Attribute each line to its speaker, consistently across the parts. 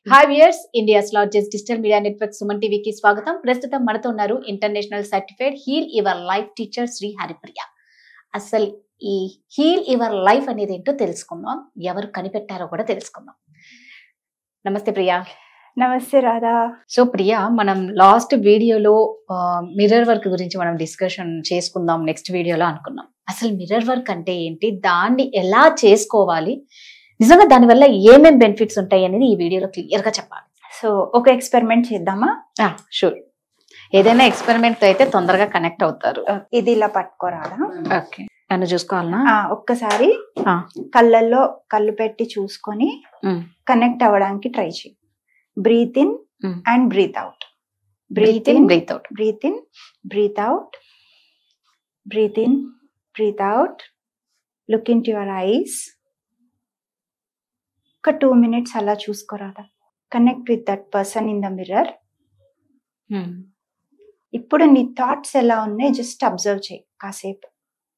Speaker 1: Hi we're India's largest digital media network Suman టీవీకి స్వాగతం ప్రస్తుతం మనతో ఉన్నారు international certified heal your life teacher Shri Haripriya అసలు ఈ హీల్ యువర్ లైఫ్ అనేది ఏంటో తెలుసుకుందాం ఎవరు కనిపెట్టారో కూడా తెలుసుకుందాం నమస్తే ప్రియా
Speaker 2: నమస్తే రాధా
Speaker 1: సో ప్రియా మనం లాస్ట్ వీడియోలో మిర్రర్ వర్క్ గురించి మనం డిస్కషన్ చేసుకుందాం నెక్స్ట్ వీడియోలో అనుకున్నాం అసలు మిర్రర్ వర్క్ అంటే ఏంటి దాన్ని ఎలా చేసుకోవాలి నిజంగా దానివల్ల ఏమేం బెనిఫిట్స్ ఉంటాయి అనేది ఈ వీడియోలో క్లియర్ గా చెప్పాలి
Speaker 2: సో ఒక ఎక్స్పెరిమెంట్ చేద్దామా
Speaker 1: షూర్ ఏదైనా ఎక్స్పెరిమెంట్ తో అయితే తొందరగా కనెక్ట్ అవుతారు
Speaker 2: ఇది ఇలా పట్టుకో రాధా
Speaker 1: ఓకే నన్ను చూసుకోవాలనా
Speaker 2: ఆ, ఒక్కసారి
Speaker 1: ఆ.
Speaker 2: కళ్ళల్లో కళ్ళు పెట్టి చూసుకొని
Speaker 1: మ్.
Speaker 2: కనెక్ట్ అవ్వడానికి ట్రై చేయి breath in
Speaker 1: hmm.
Speaker 2: And breath out
Speaker 1: breath in breath out
Speaker 2: breath in breath out breath in breath out look into your eyes ఒక టూ మినిట్స్ అలా చూసుకోరాదా connect with that person in the mirror ఇప్పుడు నీ thoughts ఎలా ఉన్నాయి just observe చేయి కాసేపు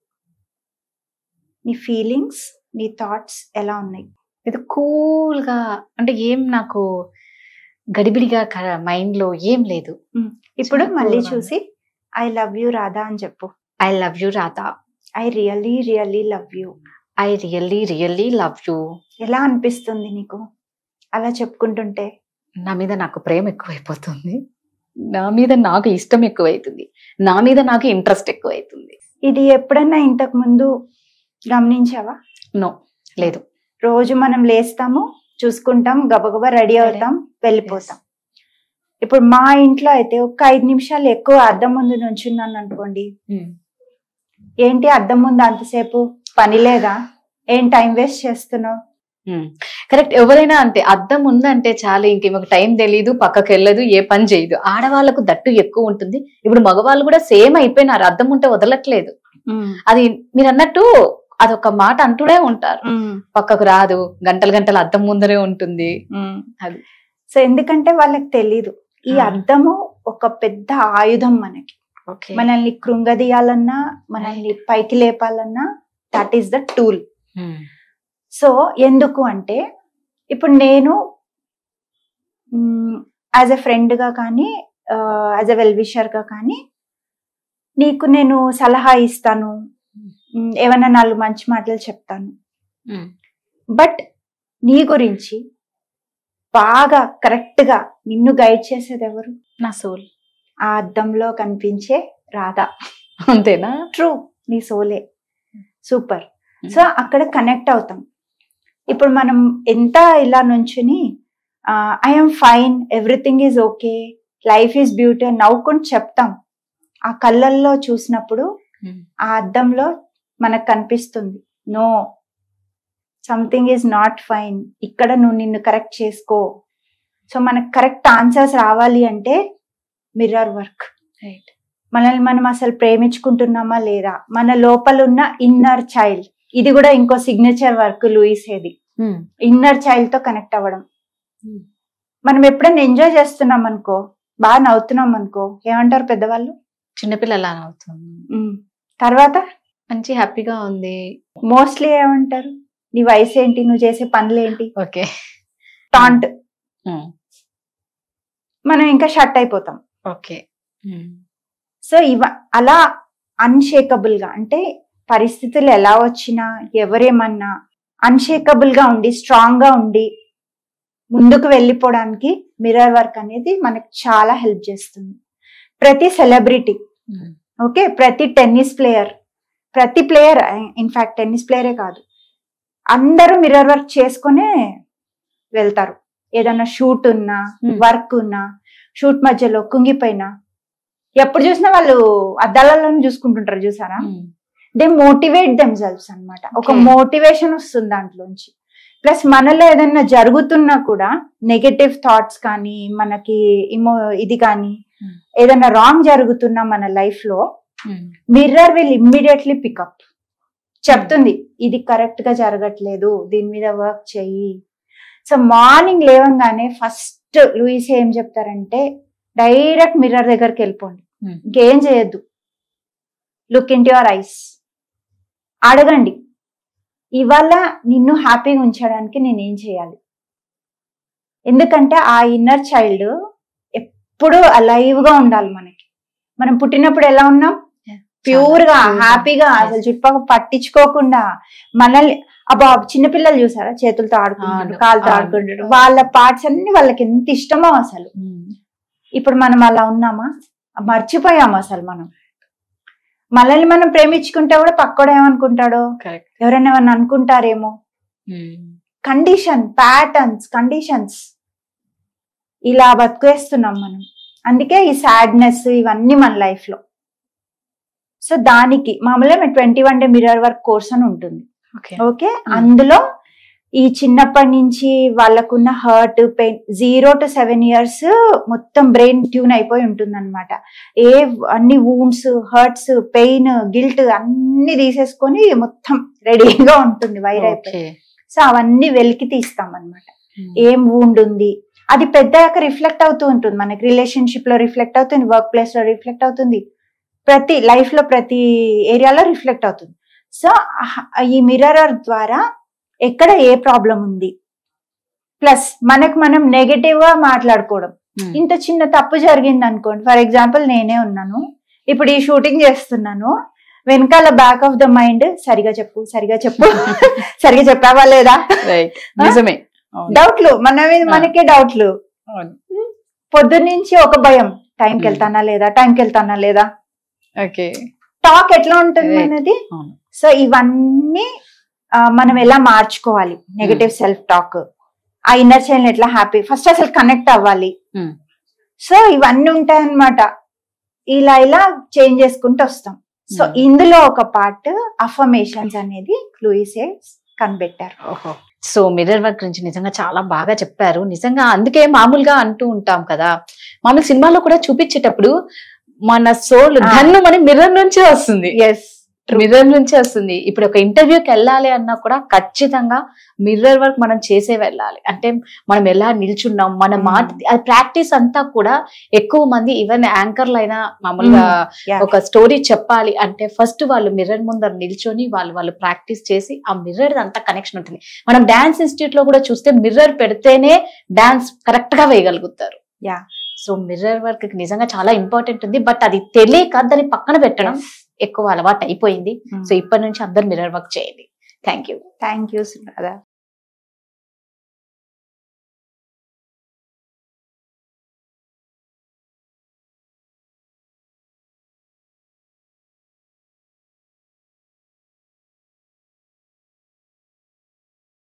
Speaker 2: నీ ఫీలింగ్స్ నీ థాట్స్ ఎలా ఉన్నాయి
Speaker 1: ఇది కూల్ గా అంటే ఏం నాకు గడిబిడిగా మైండ్ లో ఏం లేదు
Speaker 2: ఇప్పుడు
Speaker 1: చాలా
Speaker 2: మళ్ళీ
Speaker 1: cool గా
Speaker 2: చూసి ఐ లవ్ యూ రాధా అని చెప్పు
Speaker 1: I love you Radha
Speaker 2: I really really love you
Speaker 1: I really really love you
Speaker 2: ఎలా అనిపిస్తుంది నీకు అలా చెప్పుకుంటుంటే
Speaker 1: నా మీద నాకు ప్రేమ ఎక్కువైపోతుంది నా మీద నాకు ఇష్టం ఎక్కువైతుంది నా మీద నాకు ఇంట్రెస్ట్ ఎక్కువైతుంది
Speaker 2: ఇది ఎప్పుడన్నా ఇంతకు ముందు గమనించావా
Speaker 1: నో లేదు
Speaker 2: రోజు మనం లేస్తాము చూసుకుంటాం గబగబా రెడీ అవుతాం వెళ్ళిపోతాం ఇప్పుడు మా ఇంట్లో అయితే ఒక ఐదు నిమిషాలు ఎక్కువ అద్దం ముందు నుంచున్నాను అనుకోండి ఏంటి అద్దం ముందు అంతసేపు పని లేదా ఏం టైం వేస్ట్ చేస్తున్నావు
Speaker 1: కరెక్ట్ ఎవరైనా అంటే అద్దం ఉందంటే చాలు ఇంక మాకు టైం తెలియదు పక్కకి వెళ్ళదు ఏ పని చేయదు ఆడవాళ్ళకు దట్టు ఎక్కువ ఉంటుంది ఇప్పుడు మగవాళ్ళు కూడా సేమ్ అయిపోయినారు అద్దం ఉంటే వదలట్లేదు అది మీరు అన్నట్టు అదొక మాట అంటూనే ఉంటారు పక్కకు రాదు గంటలు గంటలు అద్దం ముందరే ఉంటుంది అది.
Speaker 2: సో ఎందుకంటే వాళ్ళకి తెలీదు ఈ
Speaker 1: ఆ.
Speaker 2: అద్దము ఒక పెద్ద ఆయుధం మనకి మనల్ని కృంగదీయాలన్నా మనల్ని పైకి లేపాలన్నా that is the tool so ఎందుకు అంటే ఇప్పుడు నేను యాజ్ ఎ ఫ్రెండ్గా కానీ యాజ్ ఎ వెల్ గా కానీ నీకు నేను సలహా ఇస్తాను మ్, ఏమైనా నాలుగు మంచి మాటలు చెప్తాను బట్ నీ గురించి బాగా కరెక్ట్ గా నిన్ను గైడ్ చేసేది ఎవరు
Speaker 1: నా సోల్
Speaker 2: ఆ అద్దంలో కనిపించే రాధా
Speaker 1: అంతేనా
Speaker 2: ట్రూ నీ సోలే సూపర్ సో అక్కడ కనెక్ట్ అవుతాం ఇప్పుడు మనం ఎంత ఇలా నుంచుని I'm fine everything is okay life is beauty అని నవ్వుకుంటూ చెప్తాం ఆ కళ్ళల్లో చూసినప్పుడు ఆ అద్దంలో మనకు కనిపిస్తుంది no something is not fine ఇక్కడ నువ్వు నిన్ను కరెక్ట్ చేసుకో సో మనకు కరెక్ట్ ఆన్సర్స్ రావాలి అంటే మిర్రర్ వర్క్
Speaker 1: రైట్
Speaker 2: మనల్ని మనం అసలు ప్రేమించుకుంటున్నామా లేదా మన లోపల ఉన్న ఇన్నర్ చైల్డ్ ఇది కూడా ఇంకో సిగ్నేచర్ వర్క్ లూయిస్ ఏది ఇన్నర్ చైల్డ్ తో కనెక్ట్ అవ్వడం
Speaker 1: Hmm.
Speaker 2: మనం ఎప్పుడైనా ఎంజాయ్ చేస్తున్నాం అనుకో బాగా నవ్వుతున్నాం అనుకో ఏమంటారు పెద్దవాళ్ళు
Speaker 1: చిన్నపిల్లలు అలా అవుతుంది
Speaker 2: Hmm. తర్వాత
Speaker 1: మంచి హ్యాపీగా ఉంది
Speaker 2: మోస్ట్లీ ఏమంటారు నీ వయసు ఏంటి నువ్వు చేసే పనులు ఏంటి
Speaker 1: ఓకే
Speaker 2: టాంట్ మనం ఇంకా షట్ అయిపోతాం
Speaker 1: ఓకే
Speaker 2: సో ఇవ అలా అన్షేకబుల్ గా అంటే పరిస్థితులు ఎలా వచ్చినా ఎవరేమన్నా అన్షేకబుల్ గా ఉండి స్ట్రాంగ్ గా ఉండి ముందుకు వెళ్ళిపోవడానికి మిర్రర్ వర్క్ అనేది మనకు చాలా హెల్ప్ చేస్తుంది ప్రతి సెలబ్రిటీ ఓకే ప్రతి టెన్నిస్ ప్లేయర్ ప్రతి ప్లేయర్ ఇన్ఫాక్ట్ టెన్నిస్ ప్లేయరే కాదు అందరూ మిర్రర్ వర్క్ చేసుకునే వెళ్తారు ఏదన్నా షూట్ ఉన్నా
Speaker 1: Hmm.
Speaker 2: వర్క్ ఉన్నా షూట్ మధ్యలో కుంగిపోయినా ఎప్పుడు చూసినా వాళ్ళు అద్దాలలో చూసుకుంటుంటారు చూసారా దే మోటివేట్ దెమ్ సెల్వ్స్ అనమాట ఒక
Speaker 1: Okay.
Speaker 2: మోటివేషన్ వస్తుంది దాంట్లోంచి ప్లస్ మనలో ఏదైనా జరుగుతున్నా కూడా నెగటివ్ థాట్స్ కానీ మనకి ఇమో ఇది కానీ
Speaker 1: Hmm.
Speaker 2: ఏదైనా రాంగ్ జరుగుతున్నా మన లైఫ్ లో మిర్రర్ విల్ ఇమ్మీడియట్లీ పికప్ చెప్తుంది ఇది కరెక్ట్ గా జరగట్లేదు దీని మీద వర్క్ చెయ్యి సో మార్నింగ్ లేవంగానే ఫస్ట్ లూయిస్ ఏం చెప్తారంటే డైరెక్ట్ మిర్రర్ దగ్గరికి వెళ్ళిపోండి
Speaker 1: Hmm.
Speaker 2: ఇంకేం చేయొద్దు లుక్ ఇన్ యువర్ ఐస్ అడగండి ఇవాళ నిన్ను హ్యాపీగా ఉంచడానికి నేను ఏం చేయాలి ఎందుకంటే ఆ ఇన్నర్ చైల్డ్ ఎప్పుడు అలైవ్ గా ఉండాలి మనకి మనం పుట్టినప్పుడు ఎలా ఉన్నాం ప్యూర్ గా
Speaker 1: pure గా.
Speaker 2: హ్యాపీగా
Speaker 1: Yes.
Speaker 2: అసలు చుట్టుపక్కల పట్టించుకోకుండా మనల్ని అబ్బా చిన్నపిల్లలు చూసారా చేతులతో ఆడుకుంటారు
Speaker 1: అవును,
Speaker 2: కాళ్ళతో
Speaker 1: అవును.
Speaker 2: ఆడుకుంటారు వాళ్ళ పార్ట్స్ అన్ని వాళ్ళకి ఎంత ఇష్టమో అసలు ఇప్పుడు మనం అలా ఉన్నామా మర్చిపోయాము అసలు మనం మనల్ని మనం ప్రేమించుకుంటే కూడా పక్కోడు ఏమనుకుంటాడో
Speaker 1: కరెక్ట్
Speaker 2: ఎవరైనా ఏమన్నా అనుకుంటారేమో కండిషన్ ప్యాటర్న్స్ కండిషన్స్ ఇలా బతికేస్తున్నాం మనం అందుకే ఈ సాడ్నెస్ ఇవన్నీ మన లైఫ్ లో సో దానికి మామూలుగా twenty one day mirror work course అని ఉంటుంది
Speaker 1: ఓకే
Speaker 2: ఓకే అందులో ఈ చిన్నప్పటి నుంచి వాళ్ళకున్న hurt pain zero to seven years మొత్తం బ్రెయిన్ ట్యూన్ అయిపోయి ఉంటుంది అనమాట ఏ అన్ని వూండ్స్ హర్ట్స్ పెయిన్ గిల్ట్ అన్ని తీసేసుకొని మొత్తం రెడీగా ఉంటుంది వైర్ అయిపోయి
Speaker 1: ఓకే
Speaker 2: సో అవన్నీ వెలికి తీస్తాం అనమాట ఏం వూండ్ ఉంది అది పెద్దయ్యాక రిఫ్లెక్ట్ అవుతూ ఉంటుంది మనకి రిలేషన్షిప్ లో రిఫ్లెక్ట్ అవుతుంది వర్క్ ప్లేస్ లో రిఫ్లెక్ట్ అవుతుంది ప్రతి లైఫ్ లో ప్రతి ఏరియాలో రిఫ్లెక్ట్ అవుతుంది సో ఈ మిర్రర్ ద్వారా ఎక్కడ ఏ ప్రాబ్లం ఉంది ప్లస్ మనకు మనం నెగటివ్ గా మాట్లాడుకోవడం ఇంత చిన్న తప్పు జరిగింది అనుకోండి ఫర్ ఎగ్జాంపుల్ నేనే ఉన్నాను ఇప్పుడు ఈ షూటింగ్ చేస్తున్నాను వెనకాల బ్యాక్ ఆఫ్ ద మైండ్ సరిగా చెప్పు సరిగా చెప్పు సరిగా చెప్పావా లేదా
Speaker 1: రైట్ నిజమే అవును.
Speaker 2: డౌట్లు మన మీద
Speaker 1: ఆ.
Speaker 2: మనకే డౌట్లు
Speaker 1: అవును.
Speaker 2: పొద్దున్నుంచి ఒక భయం టైంకి
Speaker 1: Hmm.
Speaker 2: వెళ్తానా లేదా టైంకి వెళ్తానా లేదా
Speaker 1: ఓకే
Speaker 2: టాక్ ఎట్లా ఉంటుంది
Speaker 1: Right.
Speaker 2: మనది
Speaker 1: అవును.
Speaker 2: సో ఇవన్నీ ఆ, మనం ఎలా మార్చుకోవాలి నెగటివ్ సెల్ఫ్ టాక్ ఆ ఇన్నర్ చైల్డ్ ఎట్లా హ్యాపీ ఫస్ట్ అసలు కనెక్ట్ అవ్వాలి
Speaker 1: Hmm.
Speaker 2: సో ఇవన్నీ ఉంటాయన్నమాట ఇలా ఇలా చేంజ్ చేసుకుంటూ వస్తాం సో
Speaker 1: Hmm.
Speaker 2: ఇందులో ఒక పార్ట్ అఫర్మేషన్స్ అనేది లూయిసే కనిపెట్టారు
Speaker 1: ఓహో సో మిర్రర్ వర్క్ గురించి నిజంగా చాలా బాగా చెప్పారు నిజంగా అందుకే మామూలుగా అంటూ ఉంటాం కదా మామూలు సినిమాలో కూడా చూపించేటప్పుడు మన సోల్
Speaker 2: ఆ.
Speaker 1: ధన్ను మన మిర్రర్ నుంచే వస్తుంది
Speaker 2: ఎస్
Speaker 1: మిర్రర్ నుంచే వస్తుంది ఇప్పుడు ఒక ఇంటర్వ్యూకి వెళ్ళాలి అన్నా కూడా ఖచ్చితంగా మిర్రర్ వర్క్ మనం చేసే వెళ్ళాలి అంటే మనం ఎలా నిల్చున్నాం మన
Speaker 2: Hmm.
Speaker 1: మాట అది ప్రాక్టీస్ అంతా కూడా ఎక్కువ మంది ఈవెన్ యాంకర్లు అయినా మామూలుగా
Speaker 2: yeah.
Speaker 1: ఒక స్టోరీ చెప్పాలి అంటే ఫస్ట్ వాళ్ళు మిర్రర్ ముందర నిల్చొని వాళ్ళు వాళ్ళు ప్రాక్టీస్ చేసి ఆ మిర్రర్ అంతా కనెక్షన్ ఉంటుంది మనం డాన్స్ ఇన్స్టిట్యూట్ లో కూడా చూస్తే మిర్రర్ పెడితేనే డాన్స్ కరెక్ట్ గా వేయగలుగుతారు
Speaker 2: Yeah.
Speaker 1: సో మిర్రర్ వర్క్ నిజంగా చాలా ఇంపార్టెంట్ ఉంది బట్ అది తెలియక దాన్ని పక్కన పెట్టడం
Speaker 2: Yes.
Speaker 1: ఎక్కువ అలవాటు అయిపోయింది
Speaker 2: Hmm.
Speaker 1: సో ఇప్పటి నుంచి అందరు మిర్రర్ వర్క్ చేయండి థ్యాంక్ యూ
Speaker 2: థ్యాంక్ యూ సుబ్రదా